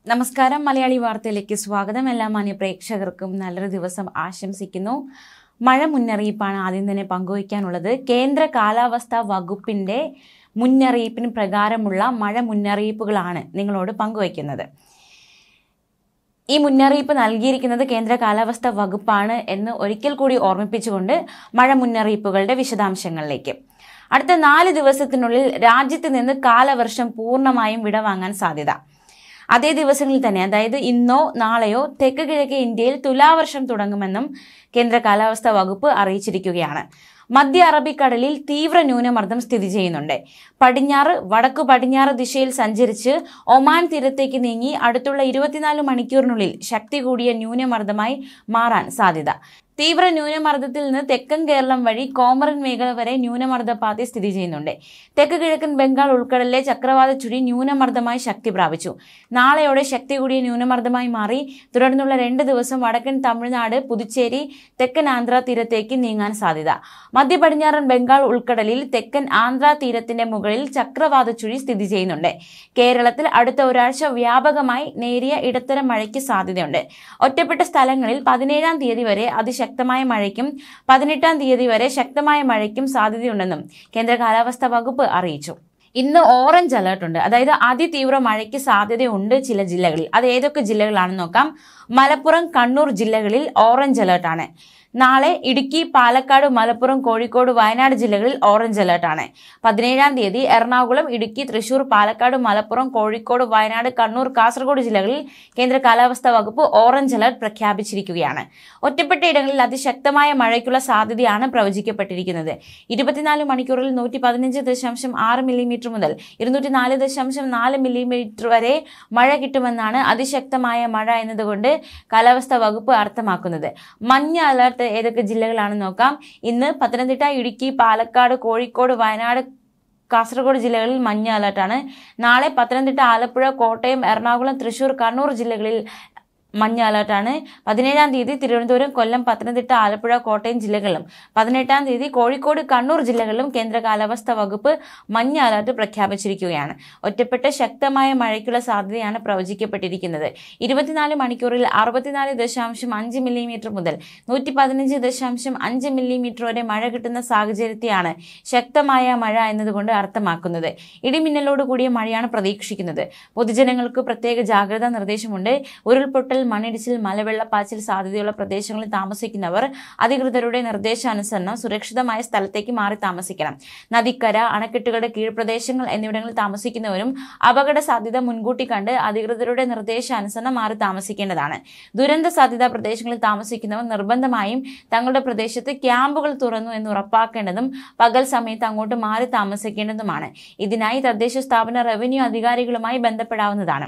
നമസ്കാരം മലയാളി വാർത്തയിലേക്ക് സ്വാഗതം എല്ലാ മാന്യ പ്രേക്ഷകർക്കും നല്ലൊരു ദിവസം ആശംസിക്കുന്നു മഴ മുന്നറിയിപ്പാണ് ആദ്യം തന്നെ പങ്കുവയ്ക്കാനുള്ളത് കേന്ദ്ര കാലാവസ്ഥാ വകുപ്പിന്റെ മുന്നറിയിപ്പിന് പ്രകാരമുള്ള മഴ മുന്നറിയിപ്പുകളാണ് നിങ്ങളോട് പങ്കുവയ്ക്കുന്നത് ഈ മുന്നറിയിപ്പ് നൽകിയിരിക്കുന്നത് കേന്ദ്ര കാലാവസ്ഥാ വകുപ്പാണ് എന്ന് ഒരിക്കൽ കൂടി ഓർമ്മിപ്പിച്ചുകൊണ്ട് മഴ മുന്നറിയിപ്പുകളുടെ വിശദാംശങ്ങളിലേക്ക് അടുത്ത നാല് ദിവസത്തിനുള്ളിൽ രാജ്യത്ത് നിന്ന് കാലവർഷം പൂർണ്ണമായും വിടവാങ്ങാൻ സാധ്യത അതേ ദിവസങ്ങളിൽ തന്നെ അതായത് ഇന്നോ നാളെയോ തെക്ക് കിഴക്കേ ഇന്ത്യയിൽ തുലാവർഷം തുടങ്ങുമെന്നും കേന്ദ്ര കാലാവസ്ഥാ വകുപ്പ് അറിയിച്ചിരിക്കുകയാണ് മധ്യ അറബിക്കടലിൽ തീവ്ര ന്യൂനമർദ്ദം സ്ഥിതി ചെയ്യുന്നുണ്ട് പടിഞ്ഞാറ് വടക്കു പടിഞ്ഞാറ് ദിശയിൽ സഞ്ചരിച്ച് ഒമാൻ തീരത്തേക്ക് നീങ്ങി അടുത്തുള്ള ഇരുപത്തിനാല് മണിക്കൂറിനുള്ളിൽ ശക്തി കൂടിയ ന്യൂനമർദ്ദമായി മാറാൻ സാധ്യത തീവ്ര ന്യൂനമർദ്ദത്തിൽ നിന്ന് തെക്കൻ കേരളം വഴി കോമറൻ മേഖല വരെ ന്യൂനമർദ്ദപാത്തി സ്ഥിതി ചെയ്യുന്നുണ്ട് തെക്ക് കിഴക്കൻ ബംഗാൾ ഉൾക്കടലിലെ ചക്രവാത ചുഴി ന്യൂനമർദ്ദമായി ശക്തി പ്രാപിച്ചു നാളെയോടെ ശക്തി കൂടിയ ന്യൂനമർദ്ദമായി മാറി തുടർന്നുള്ള രണ്ട് ദിവസം വടക്കൻ തമിഴ്നാട് പുതുച്ചേരി തെക്കൻ ആന്ധ്ര തീരത്തേക്ക് നീങ്ങാൻ സാധ്യത മധ്യ പടിഞ്ഞാറൻ ബംഗാൾ ഉൾക്കടലിൽ തെക്കൻ ആന്ധ്ര തീരത്തിന്റെ മുകളിൽ ചക്രവാത ചുഴി സ്ഥിതി ചെയ്യുന്നുണ്ട് കേരളത്തിൽ അടുത്ത ഒരാഴ്ച വ്യാപകമായി നേരിയ ഇടത്തരം മഴയ്ക്ക് സാധ്യതയുണ്ട് ഒറ്റപ്പെട്ട സ്ഥലങ്ങളിൽ പതിനേഴാം തീയതി വരെ അതിശക്തമായ മഴയ്ക്കും പതിനെട്ടാം തീയതി വരെ ശക്തമായ മഴയ്ക്കും സാധ്യതയുണ്ടെന്നും കേന്ദ്ര കാലാവസ്ഥാ വകുപ്പ് അറിയിച്ചു ഇന്ന് ഓറഞ്ച് അലേർട്ട് ഉണ്ട് അതായത് അതിതീവ്ര മഴയ്ക്ക് സാധ്യതയുണ്ട് ചില ജില്ലകളിൽ അത് ഏതൊക്കെ ജില്ലകളാണെന്ന് നോക്കാം മലപ്പുറം കണ്ണൂർ ജില്ലകളിൽ ഓറഞ്ച് അലേർട്ടാണ് നാളെ ഇടുക്കി പാലക്കാട് മലപ്പുറം കോഴിക്കോട് വയനാട് ജില്ലകളിൽ ഓറഞ്ച് അലേർട്ടാണ് പതിനേഴാം തീയതി എറണാകുളം ഇടുക്കി തൃശൂർ പാലക്കാട് മലപ്പുറം കോഴിക്കോട് വയനാട് കണ്ണൂർ കാസർഗോഡ് ജില്ലകളിൽ കേന്ദ്ര കാലാവസ്ഥാ വകുപ്പ് ഓറഞ്ച് അലേർട്ട് പ്രഖ്യാപിച്ചിരിക്കുകയാണ് ഒറ്റപ്പെട്ട ഇടങ്ങളിൽ അതിശക്തമായ മഴയ്ക്കുള്ള സാധ്യതയാണ് പ്രവചിക്കപ്പെട്ടിരിക്കുന്നത് ഇരുപത്തിനാല് മണിക്കൂറിൽ നൂറ്റി പതിനഞ്ച് ദശാംശം ആറ് മില്ലിമീറ്റർ മുതൽ ഇരുന്നൂറ്റി നാല് ദശാംശം നാല് മില്ലിമീറ്റർ വരെ മഴ കിട്ടുമെന്നാണ് അതിശക്തമായ മഴ എന്നതുകൊണ്ട് കാലാവസ്ഥാ വകുപ്പ് അർത്ഥമാക്കുന്നത് മഞ്ഞ അലർട്ട് ഏതൊക്കെ ജില്ലകളാണെന്ന് നോക്കാം ഇന്ന് പത്തനംതിട്ട ഇടുക്കി പാലക്കാട് കോഴിക്കോട് വയനാട് കാസർഗോഡ് ജില്ലകളിൽ മഞ്ഞ അലർട്ടാണ് നാളെ പത്തനംതിട്ട ആലപ്പുഴ കോട്ടയം എറണാകുളം തൃശൂർ കണ്ണൂർ ജില്ലകളിൽ മഞ്ഞ അലർട്ടാണ് പതിനേഴാം തീയതി തിരുവനന്തപുരം കൊല്ലം പത്തനംതിട്ട ആലപ്പുഴ കോട്ടയം ജില്ലകളിലും പതിനെട്ടാം തീയതി കോഴിക്കോട് കണ്ണൂർ ജില്ലകളിലും കേന്ദ്ര കാലാവസ്ഥാ വകുപ്പ് മഞ്ഞ അലർട്ട് പ്രഖ്യാപിച്ചിരിക്കുകയാണ് ഒറ്റപ്പെട്ട ശക്തമായ മഴയ്ക്കുള്ള സാധ്യതയാണ് പ്രവചിക്കപ്പെട്ടിരിക്കുന്നത് ഇരുപത്തിനാല് മണിക്കൂറിൽ അറുപത്തിനാല് ദശാംശം അഞ്ച് മില്ലിമീറ്റർ മുതൽ നൂറ്റി പതിനഞ്ച് ദശാംശം അഞ്ച് മില്ലിമീറ്റർ വരെ മഴ കിട്ടുന്ന സാഹചര്യത്തെയാണ് ശക്തമായ മഴ എന്നതുകൊണ്ട് അർത്ഥമാക്കുന്നത് ഇടിമിന്നലോട് കൂടിയ മഴയാണ് പ്രതീക്ഷിക്കുന്നത് പൊതുജനങ്ങൾക്ക് പ്രത്യേക ജാഗ്രതാ നിർദ്ദേശമുണ്ട് ഉരുൾപൊട്ടൽ മണ്ണിടിച്ചിൽ മലവെള്ളപ്പാച്ചിൽ സാധ്യതയുള്ള പ്രദേശങ്ങളിൽ താമസിക്കുന്നവർ അധികൃതരുടെ നിർദ്ദേശാനുസരണം സുരക്ഷിതമായ സ്ഥലത്തേക്ക് മാറി താമസിക്കണം നദിക്കര അണക്കെട്ടുകളുടെ കീഴ്പ്രദേശങ്ങൾ എന്നിവിടങ്ങളിൽ താമസിക്കുന്നവരും അപകട സാധ്യത മുൻകൂട്ടി കണ്ട് അധികൃതരുടെ നിർദ്ദേശാനുസരണം മാറി താമസിക്കേണ്ടതാണ് ദുരന്ത സാധ്യതാ പ്രദേശങ്ങളിൽ താമസിക്കുന്നവർ നിർബന്ധമായും തങ്ങളുടെ പ്രദേശത്ത് ക്യാമ്പുകൾ തുറന്നു എന്ന് ഉറപ്പാക്കേണ്ടതും പകൽ സമയത്ത് അങ്ങോട്ട് മാറി താമസിക്കേണ്ടതുമാണ് ഇതിനായി തദ്ദേശ സ്ഥാപന റവന്യൂ അധികാരികളുമായി ബന്ധപ്പെടാവുന്നതാണ്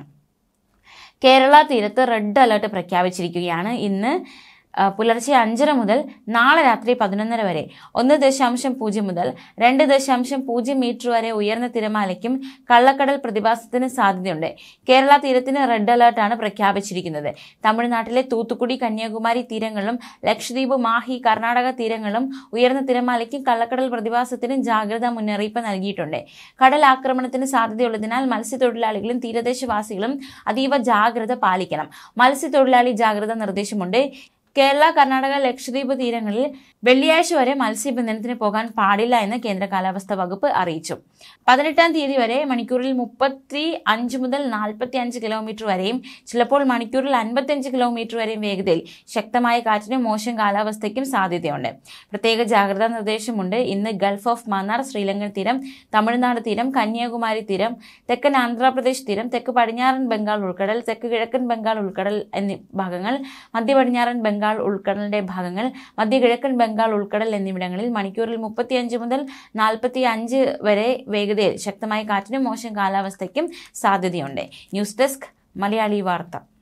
കേരള തീരത്ത് റെഡ് അലർട്ട് പ്രഖ്യാപിച്ചിരിക്കുകയാണ് ഇന്ന് ആ, പുലർച്ചെ അഞ്ചര മുതൽ നാളെ രാത്രി പതിനൊന്നര വരെ ഒന്ന് ദശാംശം പൂജ്യം മുതൽ രണ്ട് ദശാംശം പൂജ്യം മീറ്റർ വരെ ഉയർന്ന തിരമാലയ്ക്കും കള്ളക്കടൽ പ്രതിഭാസത്തിന് സാധ്യതയുണ്ട് കേരള തീരത്തിന് റെഡ് അലർട്ടാണ് പ്രഖ്യാപിച്ചിരിക്കുന്നത് തമിഴ്നാട്ടിലെ തൂത്തുക്കുടി കന്യാകുമാരി തീരങ്ങളിലും ലക്ഷദ്വീപ് മാഹി കർണാടക തീരങ്ങളിലും ഉയർന്ന തിരമാലയ്ക്കും കള്ളക്കടൽ പ്രതിഭാസത്തിനും ജാഗ്രതാ മുന്നറിയിപ്പ് നൽകിയിട്ടുണ്ട് കടൽ ആക്രമണത്തിന് സാധ്യതയുള്ളതിനാൽ മത്സ്യത്തൊഴിലാളികളും തീരദേശവാസികളും അതീവ ജാഗ്രത പാലിക്കണം മത്സ്യത്തൊഴിലാളി ജാഗ്രതാ നിർദ്ദേശമുണ്ട് കേരള കർണാടക ലക്ഷദ്വീപ് തീരങ്ങളിൽ വെള്ളിയാഴ്ച വരെ മത്സ്യബന്ധനത്തിന് പോകാൻ പാടില്ല എന്ന് കേന്ദ്ര കാലാവസ്ഥാ വകുപ്പ് അറിയിച്ചു പതിനെട്ടാം തീയതി വരെ മണിക്കൂറിൽ മുപ്പത്തി അഞ്ച് മുതൽ നാൽപ്പത്തി അഞ്ച് കിലോമീറ്റർ വരെയും ചിലപ്പോൾ മണിക്കൂറിൽ അൻപത്തിയഞ്ച് കിലോമീറ്റർ വരെയും വേഗതയിൽ ശക്തമായ കാറ്റിനും മോശം കാലാവസ്ഥയ്ക്കും സാധ്യതയുണ്ട് പ്രത്യേക ജാഗ്രതാ നിർദ്ദേശമുണ്ട് ഇന്ന് ഗൾഫ് ഓഫ് മന്നാർ ശ്രീലങ്കൻ തീരം തമിഴ്നാട് തീരം കന്യാകുമാരി തീരം തെക്കൻ ആന്ധ്രാപ്രദേശ് തീരം തെക്ക് പടിഞ്ഞാറൻ ബംഗാൾ ഉൾക്കടൽ തെക്ക് കിഴക്കൻ ബംഗാൾ ഉൾക്കടൽ എന്നീ ഭാഗങ്ങൾ മധ്യ പടിഞ്ഞാറൻ ബംഗാൾ ഉൾക്കടലിന്റെ ഭാഗങ്ങൾ മധ്യ കിഴക്കൻ ബംഗാൾ ഉൾക്കടൽ എന്നിവിടങ്ങളിൽ മണിക്കൂറിൽ മുപ്പത്തിയഞ്ച് മുതൽ നാൽപ്പത്തി അഞ്ച് വരെ വേഗതയിൽ ശക്തമായ കാറ്റിനും മോശം കാലാവസ്ഥയ്ക്കും സാധ്യതയുണ്ട് ന്യൂസ് ഡെസ്ക് മലയാളി വാർത്ത